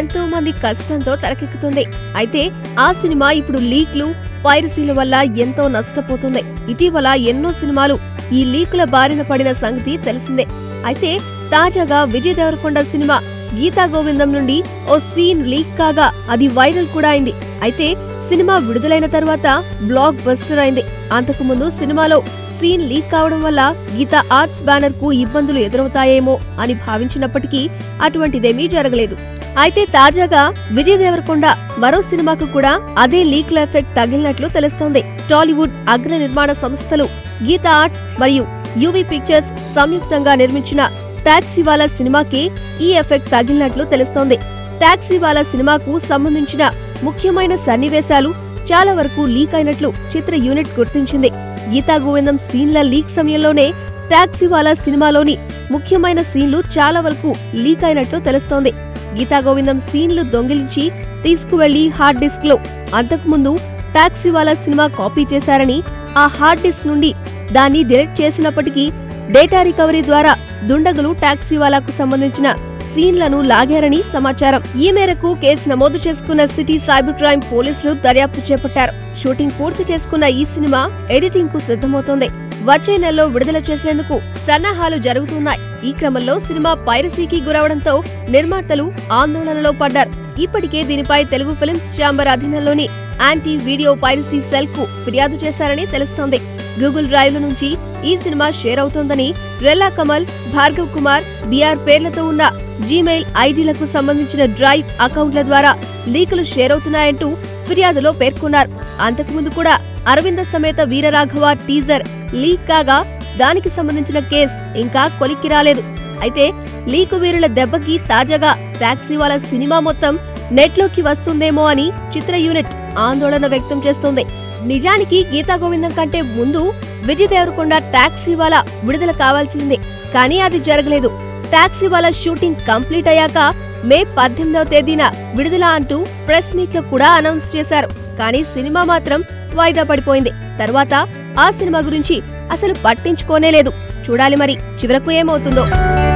ఎంతో మంది కష్టంతో తెరకెక్కుతుంది అయితే ఆ సినిమా ఇప్పుడు లీక్లు పైరసీల వల్ల ఎంతో నష్టపోతుంది ఇటీవల ఎన్నో సినిమాలు ఈ లీకుల బారిన పడిన సంగతి తెలిసిందే అయితే తాజాగా విజయ్ దేవరకొండ సినిమా గీతా గోవిందం నుండి ఓ సీన్ లీక్ కాగా అది వైరల్ కూడా అయింది అయితే సినిమా విడుదలైన తర్వాత బ్లాక్ బస్టర్ అయింది అంతకు ముందు సినిమాలో సీన్ లీక్ కావడం వల్ల గీతా ఆర్ట్స్ బ్యానర్ కు ఇబ్బందులు ఎదురవుతాయేమో అని భావించినప్పటికీ అటువంటిదేమీ జరగలేదు అయితే తాజాగా విజయ్ దేవరకొండ మరో సినిమాకు కూడా అదే లీక్ల ఎఫెక్ట్ తగిలినట్లు తెలుస్తోంది టాలీవుడ్ అగ్ర నిర్మాణ సంస్థలు గీతా ఆర్ట్స్ మరియు యూవీ పిక్చర్స్ సంయుక్తంగా నిర్మించిన టాక్సీ వాలా సినిమాకి ఈ ఎఫెక్ట్ తగిలినట్లు తెలుస్తోంది టాక్సీ వాలా సినిమాకు సంబంధించిన ముఖ్యమైన సన్నివేశాలు చాలా వరకు లీక్ అయినట్లు చిత్ర యూనిట్ గుర్తించింది గీతా గోవిందం సీన్ల లీక్ సమయంలోనే టాక్సీ వాలా సినిమాలోని ముఖ్యమైన సీన్లు చాలా వరకు లీక్ అయినట్లు తెలుస్తోంది గీతా గోవిందం సీన్లు దొంగిలించి తీసుకువెళ్లి హార్డ్ డిస్క్ లో అంతకుముందు టాక్సీ వాలా సినిమా కాపీ చేశారని ఆ హార్డ్ డిస్క్ నుండి దాన్ని డిలీట్ చేసినప్పటికీ డేటా రికవరీ ద్వారా దుండగులు టాక్సీ వాలాకు సంబంధించిన సీన్లను లాగారని సమాచారం ఈ మేరకు కేసు నమోదు చేసుకున్న సిటీ సైబర్ క్రైమ్ పోలీసులు దర్యాప్తు చేపట్టారు షూటింగ్ పూర్తి చేసుకున్న ఈ సినిమా ఎడిటింగ్ కు సిద్ధమవుతోంది వచ్చే నెలలో విడుదల చేసేందుకు సన్నాహాలు జరుగుతున్నాయి ఈ క్రమంలో సినిమా పైరసీకి గురవడంతో నిర్మాతలు ఆందోళనలో పడ్డారు ఇప్పటికే దీనిపై తెలుగు ఫిల్మ్స్ ఛాంబర్ అధీనంలోని యాంటీ వీడియో పైరసీ సెల్ కు ఫిర్యాదు చేశారని తెలుస్తోంది గూగుల్ డ్రైవ్ నుంచి ఈ సినిమా షేర్ అవుతోందని రెల్లా కమల్ భార్గవ్ కుమార్ బిఆర్ పేర్లతో ఉన్న జీమెయిల్ ఐడీలకు సంబంధించిన డ్రైవ్ అకౌంట్ల ద్వారా లీకులు షేర్ అవుతున్నాయంటూ ఫిర్యాదులో పేర్కొన్నారు అంతకుముందు కూడా అరవింద సమేత వీరరాఘవ టీజర్ లీక్ కాగా దానికి సంబంధించిన కేస్ ఇంకా కొలిక్కి రాలేదు అయితే లీకు వీరుల దెబ్బకి తాజాగా టాక్సీ వాళ్ళ సినిమా మొత్తం నెట్లోకి వస్తుందేమో అని చిత్ర యూనిట్ ఆందోళన వ్యక్తం చేస్తోంది నిజానికి గీతా గోవిందం కంటే ముందు విజయ్ దేవరకొండ టాక్సీ వాళ్ళ విడుదల కావాల్సిందే కానీ అది జరగలేదు టాక్సీ వాళ్ళ షూటింగ్ కంప్లీట్ అయ్యాక మే పద్దెనిమిదవ తేదీన విడుదల అంటూ ప్రెస్ మీట్ లో కూడా అనౌన్స్ చేశారు కానీ సినిమా మాత్రం వాయిదా పడిపోయింది తర్వాత ఆ సినిమా గురించి అసలు పట్టించుకోనే లేదు చూడాలి మరి చివరకు ఏమవుతుందో